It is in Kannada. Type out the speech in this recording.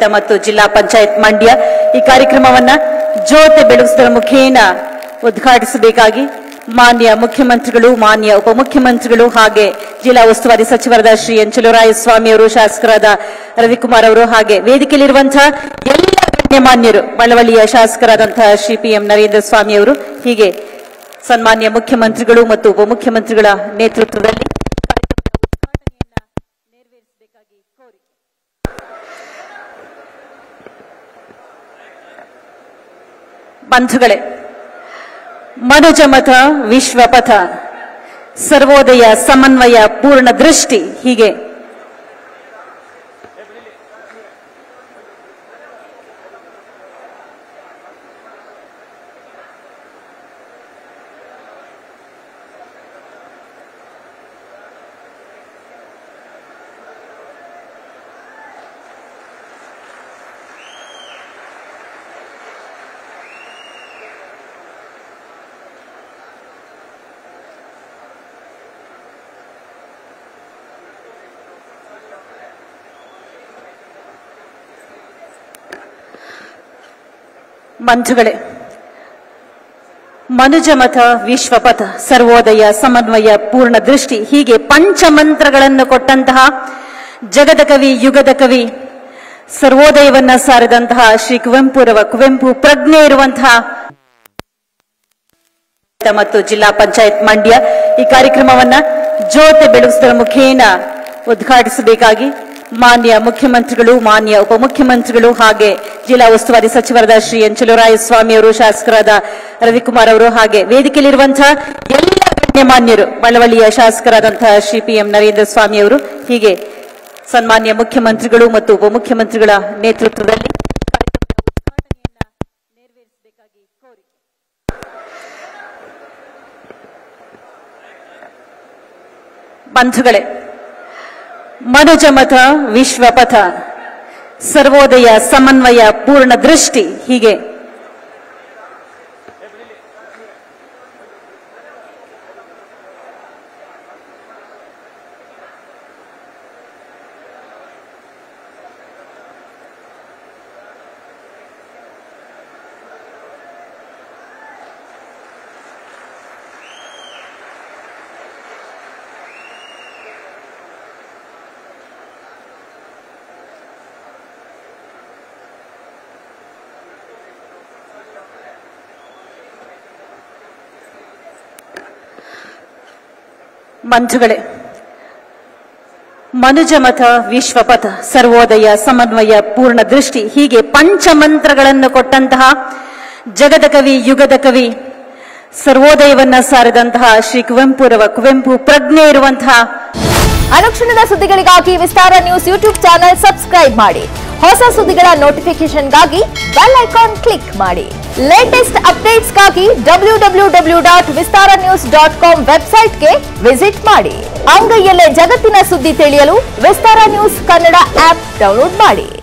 ಮತ್ತು ಜಿಲ್ಲಾ ಪಂಚಾಯತ್ ಮಂಡ್ಯ ಈ ಕಾರ್ಯಕ್ರಮವನ್ನ ಜ್ಯೋತಿ ಬೆಳಗಿಸುವುದರ ಮುಖೇನ ಉದ್ಘಾಟಿಸಬೇಕಾಗಿ ಮಾನ್ಯ ಮುಖ್ಯಮಂತ್ರಿಗಳು ಮಾನ್ಯ ಉಪಮುಖ್ಯಮಂತ್ರಿಗಳು ಹಾಗೆ ಜಿಲ್ಲಾ ಉಸ್ತುವಾರಿ ಸಚಿವರಾದ ಶ್ರೀ ಎನ್ ಸ್ವಾಮಿ ಅವರು ಶಾಸಕರಾದ ರವಿಕುಮಾರ್ ಅವರು ಹಾಗೆ ವೇದಿಕೆಯಲ್ಲಿರುವಂತಹ ಎಲ್ಲ ಗಣ್ಯಮಾನ್ಯರು ಮಳವಳ್ಳಿಯ ಶಾಸಕರಾದಂತಹ ಶ್ರೀ ಪಿ ಎಂ ನರೇಂದ್ರ ಸ್ವಾಮಿ ಅವರು ಹೀಗೆ ಸನ್ಮಾನ್ಯ ಮುಖ್ಯಮಂತ್ರಿಗಳು ಮತ್ತು ಉಪಮುಖ್ಯಮಂತ್ರಿಗಳ ನೇತೃತ್ವದಲ್ಲಿ ಬಂಧುಗಳೇ ಮನುಜಮತ ವಿಶ್ವಪಥ ಸರ್ವೋದಯ ಸಮನ್ವಯ ಪೂರ್ಣ ದೃಷ್ಟಿ ಹೀಗೆ ಬಂಧುಗಳೇ ಮನುಜಮತ ವಿಶ್ವಪಥ ಸರ್ವೋದಯ ಸಮನ್ವಯ ಪೂರ್ಣ ದೃಷ್ಟಿ ಹೀಗೆ ಪಂಚಮಂತ್ರಗಳನ್ನು ಕೊಟ್ಟಂತಹ ಜಗದ ಕವಿ ಯುಗದ ಕವಿ ಸರ್ವೋದಯವನ್ನ ಸಾರಿದಂತಹ ಶ್ರೀ ಕುವೆಂಪುರವ ಕುವೆಂಪು ಪ್ರಜ್ಞೆ ಇರುವಂತಹ ಮತ್ತು ಜಿಲ್ಲಾ ಪಂಚಾಯತ್ ಮಂಡ್ಯ ಈ ಕಾರ್ಯಕ್ರಮವನ್ನ ಜ್ಯೋತಿ ಬೆಳಗಿಸುವುದರ ಮುಖೇನ ಉದ್ಘಾಟಿಸಬೇಕಾಗಿ ಮಾನ್ಯ ಮುಖ್ಯಮಂತ್ರಿಗಳು ಮಾನ್ಯ ಉಪಮುಖ್ಯಮಂತ್ರಿಗಳು ಹಾಗೆ ಜಿಲ್ಲಾ ಉಸ್ತುವಾರಿ ಸಚಿವರಾದ ಶ್ರೀ ಎನ್ ಸ್ವಾಮಿ ಅವರು ಶಾಸಕರಾದ ರವಿಕುಮಾರ್ ಅವರು ಹಾಗೆ ವೇದಿಕೆಯಲ್ಲಿರುವಂತಹ ಎಲ್ಲ ಗಣ್ಯಮಾನ್ಯರು ಮಳವಳ್ಳಿಯ ಶಾಸಕರಾದಂತಹ ಶ್ರೀ ಪಿ ಎಂ ನರೇಂದ್ರ ಸ್ವಾಮಿ ಅವರು ಹೀಗೆ ಸನ್ಮಾನ್ಯ ಮುಖ್ಯಮಂತ್ರಿಗಳು ಮತ್ತು ಉಪಮುಖ್ಯಮಂತ್ರಿಗಳ ನೇತೃತ್ವದಲ್ಲಿ ಬಂಧುಗಳೇ ಮನುಜಮತ ವಿಶ್ವಪಥ ಸರ್ವೋದಯ ಸಮನ್ವಯ ಪೂರ್ಣ ದೃಷ್ಟಿ ಹೀಗೆ ಬಂಧುಗಳೇ ಮನುಜಮತ ವಿಶ್ವಪಥ ಸರ್ವೋದಯ ಸಮನ್ವಯ ಪೂರ್ಣ ದೃಷ್ಟಿ ಹೀಗೆ ಪಂಚಮಂತ್ರಗಳನ್ನು ಕೊಟ್ಟಂತಹ ಜಗದ ಕವಿ ಯುಗದ ಕವಿ ಸರ್ವೋದಯವನ್ನ ಸಾರಿದಂತಹ ಶ್ರೀ ಕುವೆಂಪುರವ ಕುವೆಂಪು ಪ್ರಜ್ಞೆ ಇರುವಂತಹ ಅನುಕ್ಷಣದ ಸುದ್ದಿಗಳಿಗಾಗಿ Vistara news YouTube channel subscribe ಮಾಡಿ ಹೊಸ ಸುದ್ದಿಗಳ ನೋಟಿಫಿಕೇಶನ್ಗಾಗಿ ಬೆಲ್ ಐಕಾನ್ ಕ್ಲಿಕ್ ಮಾಡಿ ಲೇಟೆಸ್ಟ್ ಅಪ್ಡೇಟ್ಸ್ಗಾಗಿ W W W dot Vistara news dot com ವೆಬ್ಸೈಟ್ಗೆ ವಿಸಿಟ್ ಮಾಡಿ ಅಂಗೈಯಲ್ಲೇ ಜಗತ್ತಿನ ಸುದ್ದಿ ತಿಳಿಯಲು Vistara news Kannada app download ಮಾಡಿ